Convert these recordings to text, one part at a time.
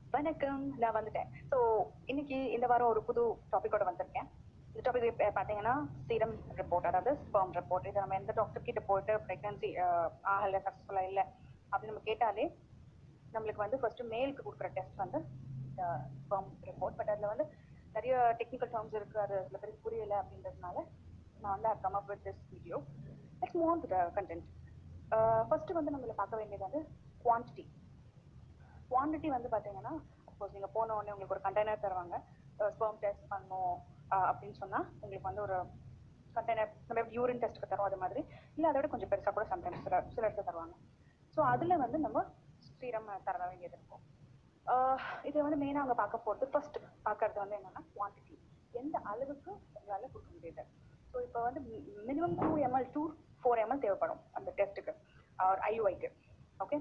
வணக்கம் நான் வந்துட்டேன் ஸோ இன்னைக்கு இந்த வாரம் ஒரு புது டாபிக்கோட வந்திருக்கேன் இந்த டாபிக் பார்த்தீங்கன்னா சீரம் ரிப்போர்ட் அதாவது ஸ்பெர்ம் ரிப்போர்ட் இது நம்ம எந்த டாக்டர் கிட்ட போயிட்டு ப்ரெக்னன்சி ஆகலை சக்ஸஸ்ஃபுல்லாக இல்லை அப்படின்னு நம்ம கேட்டாலே நம்மளுக்கு வந்து ஃபர்ஸ்ட் மேலுக்கு கொடுக்குற டெஸ்ட் வந்து ஸ்பெர்ம் ரிப்போர்ட் பட் அதில் வந்து நிறைய டெக்னிக்கல் டேர்ம்ஸ் இருக்கு அது சில பேருக்கு புரியல அப்படின்றதுனால நான் வந்து come up with this video let's move on to the content first வந்து நம்மள பார்க்க வேண்டியது வந்து குவான்டிட்டி குவான்டிட்டி வந்து பார்த்தீங்கன்னா சப்போஸ் நீங்கள் போன உடனே உங்களுக்கு ஒரு கண்டெய்னர் தருவாங்க ஸ்பெர்ம் டெஸ்ட் பண்ணணும் அஹ் அப்படின்னு சொன்னால் உங்களுக்கு வந்து ஒரு கண்டெய்னர் நம்ம யூரின் டெஸ்ட்டுக்கு தரோம் அது மாதிரி இல்லை அதை விட கொஞ்சம் பெருசாக கூட சம்டைம்ஸ் சில சில இடத்துல தருவாங்க ஸோ அதில் வந்து நம்ம சீரம் தர வேண்டியது இருக்கும் ஆஹ் இது வந்து மெயினாக அவங்க பார்க்க போகிறது ஃபர்ஸ்ட் பார்க்கறது வந்து என்னன்னா குவான்டிட்டி எந்த அளவுக்கு உங்களால் கொடுக்க முடியுது ஸோ இப்போ வந்து minimum two ML two four ML தேவைப்படும் அந்த டெஸ்ட்டுக்கு ஐயுஐக்கு ஓகே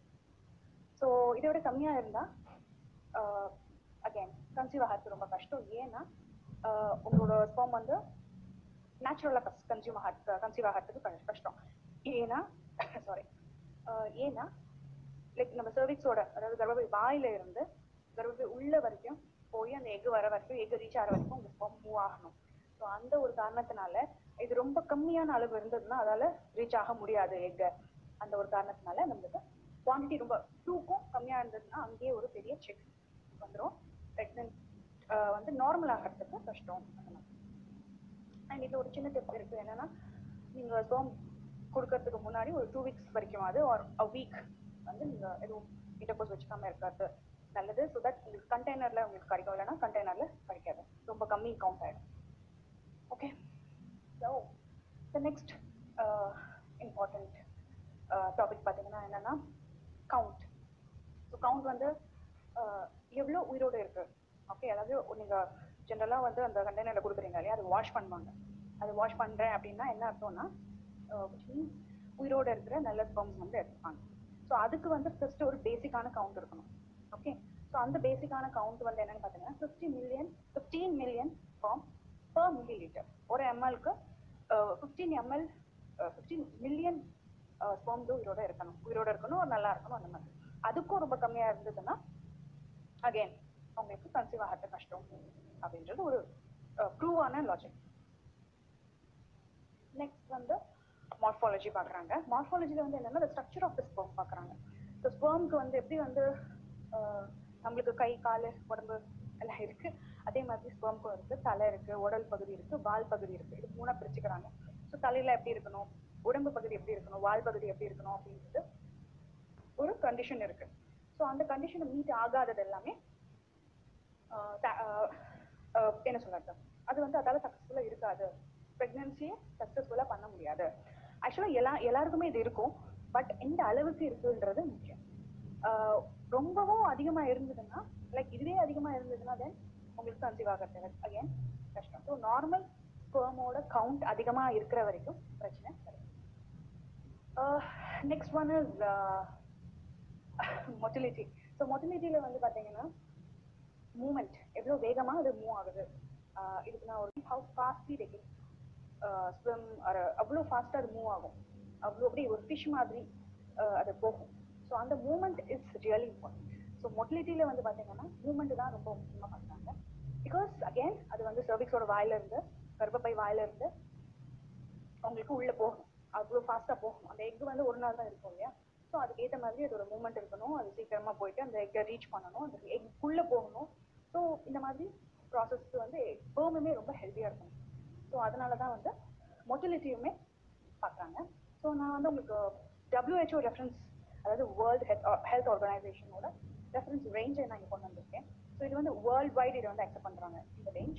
ஸோ இதோட கம்மியாக இருந்தால் அகைன் கன்சீவ் ஆகிறது ரொம்ப கஷ்டம் ஏன்னா ஆஹ் உங்களோட ஸ்பெர்ம் வந்து நேச்சுரலாக கன்சியூம் ஆகிறது கன்சீவ் ஆகிறதுக்கு கஷ்ட- கஷ்டம் ஏன்னா சாரி ஏன்னா லைக் நம்ம சர்விக்ஸோட அதாவது கர்ப்பப்பை வாயில இருந்து கர்ப்பப்பை உள்ள வரைக்கும் போய் அந்த எக் வர வரைக்கும் எக் ரீச் ஆகிற வரைக்கும் உங்க ஸ்பெர்ம் மூவ் ஆகணும் ஸோ அந்த ஒரு காரணத்தினால இது ரொம்ப கம்மியான அளவு இருந்ததுன்னா அதால ரீச் ஆக முடியாது எக்கை அந்த ஒரு காரணத்தினால நம்மளுக்கு குவான்டிட்டி ரொம்ப டூக்கும் கம்மியா இருந்ததுன்னா அங்கேயே ஒரு பெரிய செக் வந்துடும் ப்ரெக்னென்ட் வந்து நார்மல் ஆகிறதுக்கு கஷ்டம் அந்த மாதிரி அண்ட் இது ஒரு சின்ன டிப் இருக்கு என்னன்னா நீங்க ஸ்பெர்ம் கொடுக்கறதுக்கு முன்னாடி ஒரு டூ வீக்ஸ் வரைக்குமாவது ஒரு அ வீக் வந்து நீங்க எதுவும் இன்டர்கோர்ஸ் வச்சுக்காம இருக்கிறது நல்லது ஸோ தட் உங்களுக்கு கண்டெய்னர்ல உங்களுக்கு கிடைக்கும் இல்லைன்னா கண்டெய்னர்ல கிடைக்காது ரொம்ப கம்மி கவுண்ட் ஆயிடும் okay so the next important topic பார்த்தீங்கன்னா என்னன்னா கவுண்ட் ஸோ கவுண்ட் வந்து அஹ், எவ்வளோ உயிரோடு இருக்கு ஓகே அதாவது நீங்க ஜென்ரலா வந்து அந்த கண்டெய்னர்ல கொடுக்குறீங்க இல்லையா அது வாஷ் பண்ணுவாங்க அது வாஷ் பண்றேன் அப்படின்னா என்ன அர்த்தம்னா which means உயிரோட இருக்கிற நல்ல ஸ்பெர்ம்ஸ் வந்து எடுத்துப்பாங்க ஸோ அதுக்கு வந்து ஃபர்ஸ்ட் ஒரு பேசிக்கான கவுண்ட் இருக்கணும் ஓகே ஸோ அந்த பேசிக்கான கவுண்ட் வந்து என்னன்னு பார்த்தீங்கன்னா fifty million fifteen million sperm per millilitre ஒரு எம்எல்க்கு fifteen ML fifteen million sperms உயிரோட இருக்கணும் உயிரோட இருக்கணும் ஒரு நல்லா இருக்கணும் அந்த மாதிரி அதுக்கும் ரொம்ப கம்மியா இருந்ததுன்னா அகைன் அவங்களுக்கு கன்சீவ் ஆகிறது கஷ்டம் அப்படின்றது ஒரு ப்ரூவான லாஜிக் நெக்ஸ்ட் வந்து மார்ஃபாலஜி பார்க்குறாங்க மார்ஃபாலஜியில் வந்து என்னன்னா ஸ்ட்ரக்சர் ஆஃப் த ஸ்பெர்ம் பார்க்குறாங்க ஸோ ஸ்பெர்ம்க்கு வந்து எப்படி வந்து அஹ், நம்மளுக்கு கை கால் உடம்பு எல்லாம் இருக்கு அதே மாதிரி ஸ்பெர்ம்க்கும் இருக்கு தலை இருக்கு உடல் பகுதி இருக்கு வால் பகுதி இருக்கு இது மூணா பிரிச்சுக்கிறாங்க ஸோ தலையில எப்படி இருக்கணும் உடம்பு பகுதி எப்படி இருக்கணும் வால் பகுதி எப்படி இருக்கணும் அப்படின்றது ஒரு கண்டிஷன் இருக்கு ஸோ அந்த கண்டிஷனை மீட் ஆகாதது எல்லாமே ஆஹ் த- ஆஹ் ஆஹ் என்ன சொல்றது அது வந்து அதால சக்ஸஸ்ஃபுல்லாக இருக்காது ப்ரெக்னன்சியை சக்ஸஸ்ஃபுல்லாக பண்ண முடியாது ஆக்சுவலாக எல்லா எல்லாருக்குமே இது இருக்கும் பட் எந்த அளவுக்கு இருக்குன்றது முக்கியம் ஆஹ் ரொம்பவும் அதிகமாக இருந்ததுன்னா லைக் இதுவே அதிகமாக இருந்ததுன்னா தென் உங்களுக்கு கன்சீவ் ஆகிறது அகைன் கஷ்டம் ஸோ நார்மல் ஸ்பெர்மோட கவுண்ட் அதிகமாக இருக்கிற வரைக்கும் பிரச்சனை கிடையாது next one is motility so மொட்டிலிட்டியில் வந்து பார்த்தீங்கன்னா மூமெண்ட் எவ்வளோ வேகமாக அது மூவ் ஆகுது ஆஹ் இதுக்கு நான் ஒரு ஹவு ஃபாஸ்ட்லி டே ஸ்விம் அவ்வளோ ஃபாஸ்ட்டாக அது மூவ் ஆகும் அவ்வளோ அப்படி ஒரு ஃபிஷ் மாதிரி ஆஹ் அது போகும் ஸோ அந்த movement is really important so மொட்டிலிட்டியில் வந்து பார்த்தீங்கன்னா மூமெண்ட் தான் ரொம்ப முக்கியமாக பண்ணுறாங்க பிகாஸ் அகேன் அது வந்து சர்விக்ஸோட வாயில இருந்து கர்ப்பப்பை வாயில இருந்து உங்களுக்கு உள்ள போகணும் அவ்வளோ ஃபாஸ்ட்டாக போகணும் அந்த எக் வந்து ஒரு நாள் தான் இருக்கும் இல்லையா ஸோ அதுக்கேற்ற மாதிரி அதோட மூமெண்ட் இருக்கணும் அது சீக்கிரமா போயிட்டு அந்த எக்கை ரீச் பண்ணணும் அந்த எக்குள்ள போகணும் ஸோ இந்த மாதிரி ப்ராசஸ்க்கு வந்து ஸ்பெர்முமே ரொம்ப ஹெல்த்தியாக இருக்கணும் ஸோ அதனால தான் வந்து மொட்டிலிட்டியுமே பார்க்குறாங்க ஸோ நான் வந்து உங்களுக்கு WHO ரெஃபரன்ஸ் அதாவது வேர்ல்டு ஹெல்த் ஹெல்த் ஆர்கனைசேஷனோட ரெஃபரன்ஸ் ரேஞ்சை நான் இங்கே கொண்டு வந்திருக்கேன் ஸோ இது வந்து வேர்ல்ட் வைட் இதை வந்து அக்செப்ட் பண்ணுறாங்க இந்த range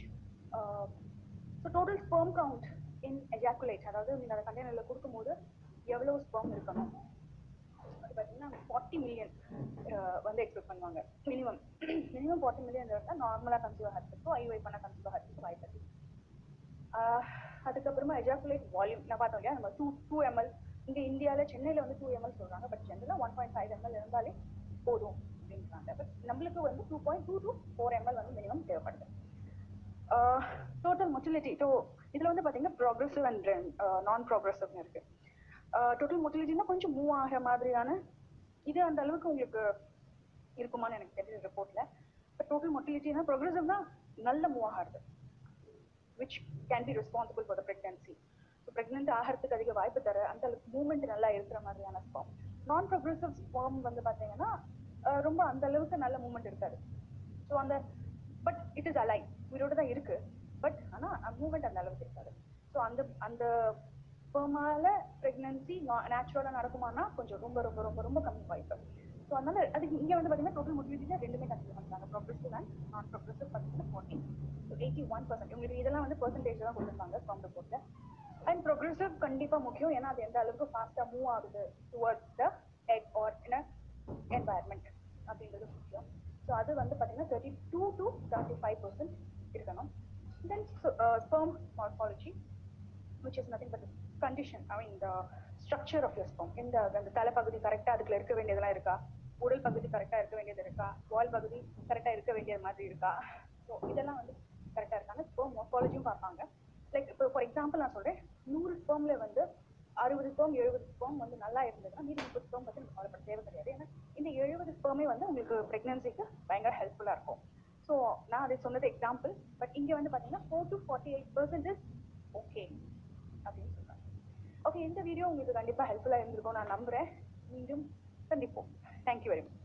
so total sperm count in ejaculate அதாவது நீங்கள் அந்த கண்டெய்னரில் கொடுக்கும்போது எவ்வளோ ஸ்பெர்ம் இருக்கணும் அது பார்த்தீங்கன்னா ஃபார்ட்டி மில்லியன் வந்து எக்ஸ்பெக்ட் பண்ணுவாங்க மினிமம் மினிமம் ஃபார்ட்டி மில்லியன் இருந்தால் நார்மலாக கன்சீவ் ஆகிறதுக்கும் ஐஒய் பண்ண கன்சீவ் ஆகிறதுக்கு வாய்ப்பு இருக்கு ஆஹ் அதுக்கப்புறமா எஜாக்குலேட் வால்யூம் நான் பார்த்தோம் இல்லையா நம்ம டூ டூ எம்எல் இங்கே இந்தியாவில் சென்னையில் வந்து டூ எம்எல் சொல்கிறாங்க பட் ஜென்ரலாக ஒன் பாயிண்ட் ஃபைவ் எம்எல் இருந்தாலே போதும் அப்படின்றாங்க பட் நம்மளுக்கு வந்து two point two to four ML வந்து மினிமம் தேவைப்படுது டோட்டல் மொட்டிலிட்டி ஸோ இதில் வந்து பார்த்தீங்கன்னா ப்ராக்ரெசிவ் அண்ட் நான் ப்ராக்ரெசிவ்னு இருக்கு டோட்டல் மொட்டிலிட்டினா கொஞ்சம் மூவ் ஆகிற மாதிரியான இது அந்த அளவுக்கு உங்களுக்கு இருக்குமான்னு எனக்கு தெரியல ரிப்போர்ட்ல பட் டோட்டல் மொட்டிலிட்டினா ப்ரோக்ரஸிவ் தான் நல்ல மூவ் ஆகிறது which can be responsible for the pregnancy so pregnant ஆகிறதுக்கு அதிக வாய்ப்பு தர அந்த மூவ்மெண்ட் நல்லா இருக்கிற மாதிரியான ஸ்பாம் நான் ப்ரோக்ரஸிவ் ஸ்பாம் வந்து பார்த்தீங்கன்னா அஹ், ரொம்ப அந்த அளவுக்கு நல்ல மூவ்மெண்ட் இருக்காது ஸோ அந்த பட் இட் இஸ் அலைவ் உயிரோட தான் இருக்கு பட் ஆனால் மூவ்மெண்ட் அந்த அளவுக்கு இருக்காது ஸோ அந்த அந்த ஸ்பெர்மால ப்ரெக்னன்சி நேச்சுரலாக நடக்குமானா கொஞ்சம் ரொம்ப ரொம்ப ரொம்ப ரொம்ப கம்மி வாய்ப்பு ஸோ அதனால அதுக்கு இங்கே வந்து பார்த்தீங்கன்னா டோட்டல் மொட்டிலிட்டி ரெண்டுமே கன்சிடர் பண்ணுறாங்க ப்ரோக்ரஸிவ் அண்ட் நான் ப்ரோக்ரஸிவ் பார்த்தீங்கன்னா forty so eighty one percent உங்களுக்கு இதெல்லாம் வந்து பர்சன்டேஜ் தான் கொடுத்துருப்பாங்க ஃப்ரம் ரிப்போர்ட்டில் அண்ட் ப்ரோக்ரஸிவ் கண்டிப்பா முக்கியம் ஏன்னா அது எந்த அளவுக்கு ஃபாஸ்டா மூவ் ஆகுது towards the egg or in environment அப்படின்றது முக்கியம் ஸோ அது வந்து பார்த்தீங்கன்னா thirty two to thirty five percent இருக்கணும் then sperm morphology which is nothing but the condition I mean the structure of your sperm இந்த அந்த தலைப்பகுதி கரெக்டா அதுக்குள்ள இருக்க வேண்டியதெல்லாம் இருக்கா உடல் பகுதி கரெக்டா இருக்க வேண்டியது இருக்கா வால் பகுதி கரெக்டா இருக்க வேண்டிய மாதிரி இருக்கா ஸோ இதெல்லாம் வந்து கரெக்டா இருக்காங்க ஸ்பெர்ம் மார்பாலஜியும் பார்ப்பாங்க லைக் இப்போ ஃபார் எக்ஸாம்பிள் நான் சொல்றேன் நூறு ஸ்பெர்ம்ல வந்து அறுபது ஸ்பெர்ம் எழுபது ஸ்பெர்ம் வந்து நல்லா இருந்ததுன்னா மீதி முப்பது ஸ்பெர்ம் பத்தி நம்ம கவலைப்பட தேவை கிடையாது ஏன்னா இந்த எழுபது ஸ்பெர்மே வந்து உங்களுக்கு ப்ரெக்னன்சிக்கு பயங்கர ஹெல்ப்ஃபுல்லா இருக்கும் ஸோ நான் அதை சொன்னது எக்ஸாம்பிள் பட் இங்க வந்து பாத்தீங்கன்னா four to forty eight percentage okay அப்படின்னு சொல்றாங்க ஓகே இந்த வீடியோ உங்களுக்கு கண்டிப்பா ஹெல்ப்ஃபுல்லா இருந்திருக்கும் நான் நம்புறேன் மீண்டும் சந்திப்போம் தேங்க்யூ வெரி மச்